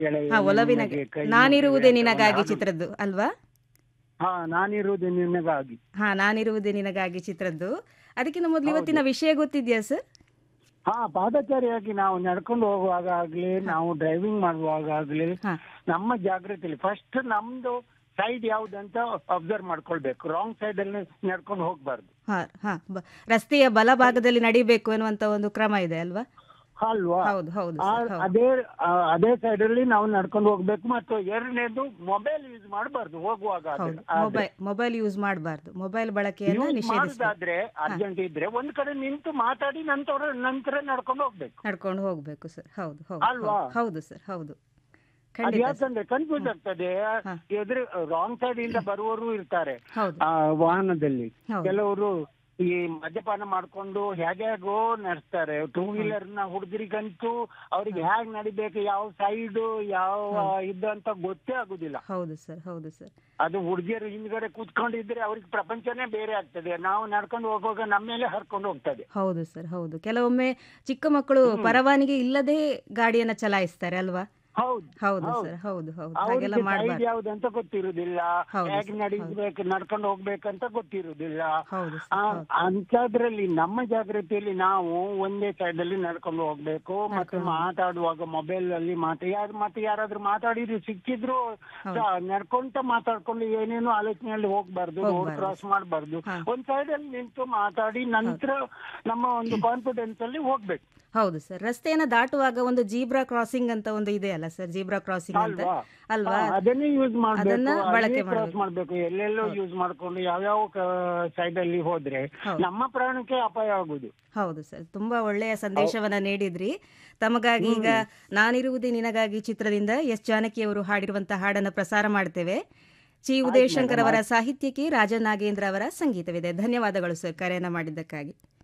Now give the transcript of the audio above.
ಎಳೆಯ ಹಾ ಒಲವಿನ ನಿನಗೆ ಕೈ ನಾನಿರುವುದೇ ಮುಗಿವೆ ಅಂತ ನಿನಗಾಗಿ ಒಂದು ಹಾಡು. ಚಿತ್ರದ್ದು ಅಲ್ವಾ ಹಾ ನಾನಿರುವುದು ನಿನಗಾಗಿ ಹಾ ನಾನಿರುವುದೇ ನಿನಗಾಗಿ ಚಿತ್ರದ್ದು ಅದಕ್ಕಿಂತ ಮೊದಲು ಹೌದು. ಇವತ್ತಿನ ವಿಷಯ ಗೊತ್ತಿದ್ಯಾ ಸರ್ ಹಾ ಪಾದಚಾರಿಯಾಗಿ ನಾವು ನಡ್ಕೊಂಡು ಹೋಗುವಾಗ ಆಗ್ಲಿ ನಾವು ಡ್ರೈವಿಂಗ್ ಮಾಡುವಾಗ ಆಗ್ಲಿ ಹಾ ನಮ್ಮ ಜಾಗೃತಿಲಿ ಫಸ್ಟ್ ನಮ್ದು ಸೈಡ್ ಯಾವ್ದಂತ ಅಬ್ಸರ್ವ್ ಮಾಡ್ಕೊಳ್ಬೇಕು ರಾಂಗ್ ಸೈಡ್ ಅಲ್ಲಿ ನಡ್ಕೊಂಡು ಹೋಗ್ಬಾರ್ದು ಹಾ ಹಾ ಬ- ರಸ್ತೆಯ ಬಲಭಾಗದಲ್ಲಿ ನಡಿಬೇಕು ಎನ್ನುವಂತ ಒಂದು ಕ್ರಮ ಇದೆ ಅಲ್ವಾ ಅಲ್ವಾ ಹೌದು ಹೌದು ಆ- ಸರ್, ಹೌದು ಅದೇ ಆ, ಅದೇ ಸೈಡ್ ಅಲ್ಲಿ ನಾವು ನಡ್ಕೊಂಡು ಹೋಗ್ಬೇಕು ಮತ್ತು ಎರಡನೇದು ಮೊಬೈಲ್ ಯೂಸ್ ಮಾಡಬಾರ್ದು ಹೋಗುವಾಗ ಹೌದು ಮೊಬೈಲ್ ಮೊಬೈಲ್ ಯೂಸ್ ಮಾಡಬಾರ್ದು ಮೊಬೈಲ್ ಬಳಕೆಯನ್ನ ನಿಷೇಧಿಸಬೇಕು ಮಾಡುದಾದ್ರೆ ಅರ್ಜೆಂಟ್ ಇದ್ರೆ ಒಂದ್ ಕಡೆ ನಿಂತು ಮಾತಾಡಿ ನಂತರ ನಂತರ ನಡ್ಕೊಂಡು ಹೋಗ್ಬೇಕು ನಡ್ಕೊಂಡು ಹೋಗ್ಬೇಕು ಸರ್ ಹೌದು ಹೌದು ಅಲ್ವಾ? ಹೌದು. ಹೌದು ಸರ್ ಹೌದು ಅದು ಖಂಡಿತ ಸರ್. ಯಾಕಂದ್ರೆ ಕನ್ಫ್ಯೂಸ್ ಆಗ್ತದೆ ಹಾ. ಎದುರು ರಾಂಗ್ ಸೈಡ್ ಇಂದ ಬರುವವರು ಇರ್ತಾರೆ ಹೌದು ಆ ವಾಹನದಲ್ಲಿ ಹೌದು. ಕೆಲವರು ಈ ಮದ್ಯಪಾನ ಮಾಡ್ಕೊಂಡು ಹೇಗ್ಯಾಗೋ ನಡೆಸ್ತಾರೆ ಟೂ ವೀಲರ್ ನ ಹುಡುಗರಿಗಂತೂ ಅವ್ರಿಗೆ ಹೇಗ್ ನಡಿಬೇಕು ಯಾವ ಸೈಡ್ ಯಾವ ಇದು ಅಂತ ಗೊತ್ತೇ ಆಗುದಿಲ್ಲ ಹೌದು ಸರ್ ಹೌದು ಸರ್ ಅದು ಹುಡುಗಿಯರು ಹಿಂದ್ಗಡೆ ಕೂತ್ಕೊಂಡಿದ್ರೆ ಅವ್ರಿಗೆ ಪ್ರಪಂಚನೇ ಬೇರೆ ಆಗ್ತದೆ ನಾವು ನಡ್ಕೊಂಡು ಹೋಗುವಾಗ ನಮ್ಮ ಮೇಲೆ ಹರ್ಕೊಂಡು ಹೋಗ್ತದೆ ಹೌದು ಸರ್ ಹೌದು ಕೆಲವೊಮ್ಮೆ ಚಿಕ್ಕ ಮಕ್ಕಳು ಪರವಾನಗಿ ಇಲ್ಲದೆ ಗಾಡಿಯನ್ನ ಚಲಾಯಿಸ್ತಾರೆ ಅಲ್ವಾ ಹೌದು ಹೌದು ಹೌದು. ಸರ್ ಹೌದು ಹೌದು ಹಾಗೆಲ್ಲ ಅವ್ರಿಗೆ ಸೈಡ್ ಮಾಡಬಾರ್ದು ಯಾವ್ದಂತ ಗೊತ್ತಿರುದಿಲ್ಲ ಹೌದು ಹೇಗೆ ಸರ್, ನಡಿಬೇಕು ನಡ್ಕೊಂಡು ಹೋಗ್ಬೇಕಂತ ಗೊತ್ತಿರುದಿಲ್ಲ ಹೌದು ಆ, ಸರ್ ಹೌದು ಅಂಥದ್ರಲ್ಲಿ ನಮ್ಮ ಜಾಗೃತಿಯಲ್ಲಿ ನಾವು ಒಂದೇ ಸೈಡ್ ಅಲ್ಲಿ ನಡ್ಕೊಂಡು ಹೋಗ್ಬೇಕು ಮತ್ತೆ ನಡ್ಕೊಂಡು ಮಾತಾಡುವಾಗ ಮೊಬೈಲ್ ಅಲ್ಲಿ ಮಾತಾ ಯಾರು ಮತ್ತೆ ಯಾರಾದ್ರೂ ಮಾತಾಡಿದ್ರು ಸಿಕ್ಕಿದ್ರು ಹೌದು. ನಡ್ಕೊಂತ ಮಾತಾಡ್ಕೊಂಡು ಏನೇನು ಆಲೋಚನೆಯಲ್ಲಿ ಹೋಗ್ಬಾರ್ದು ರೋಡ್ ಹೋಗ್ಬಾರ್ದು. ಕ್ರಾಸ್ ಮಾಡಬಾರ್ದು ಹಾ. ಒಂದ್ ಸೈಡ್ ಅಲ್ಲಿ ನಿಂತು ಮಾತಾಡಿ ನಂತರ ನಮ್ಮ ಒಂದು ಕಾನ್ಫಿಡೆನ್ಸ್ ಅಲ್ಲಿ ಹೋಗ್ಬೇಕು ಹೌದು ಸರ್ ರಸ್ತೆಯನ್ನ ದಾಟುವಾಗ ಒಂದು ಜೀಬ್ರಾ ಕ್ರಾಸಿಂಗ್ ಅಂತ ಒಂದು ಇದೆ ಅಲ್ಲ ಸರ್ ಜೀಬ್ರಾ ಕ್ರಾಸಿಂಗ್ ಅಂತ ಅಲ್ವಾ ಅಲ್ವಾ ಹಾ, ಅದನ್ನೇ ಯೂಸ್ ಅದನ್ನ ಮಾಡ್ಬೇಕು ಬಳಕೆ ಕ್ರಾಸ್ ಮಾಡ್ಬೇಕು. ಮಾಡ್ಬೇಕು ಎಲ್ಲೆಲ್ಲೋ ಯೂಸ್ ಮಾಡ್ಕೊಂಡು ಯಾವ್ಯಾವ ಸೈಡ್ ಅಲ್ಲಿ ಹೋದ್ರೆ ಹೌದು. ನಮ್ಮ ಪ್ರಾಣಕ್ಕೆ ಅಪಾಯ ಆಗುದು ಹೌದು ಸರ್ ತುಂಬಾ ಒಳ್ಳೆಯ ಸಂದೇಶವನ್ನ ನೀಡಿದ್ರಿ ತಮಗಾಗಿ ಈಗ ನಾನಿರುವುದೇ ನಿನಗಾಗಿ ಚಿತ್ರದಿಂದ ಎಸ್ ಜಾನಕಿ ಅವರು ಹಾಡಿರುವಂತಹ ಹಾಡನ್ನ ಪ್ರಸಾರ ಮಾಡ್ತೇವೆ ಚಿ ಉದಯಶಂಕರ್ ಅವರ ಸಾಹಿತ್ಯಕ್ಕೆ ರಾಜ ನಾಗೇಂದ್ರ ಅವರ ಸಂಗೀತವಿದೆ ಧನ್ಯವಾದಗಳು ಸರ್ ಕರೆಯನ್ನ ಮಾಡಿದ್ದಕ್ಕಾಗಿ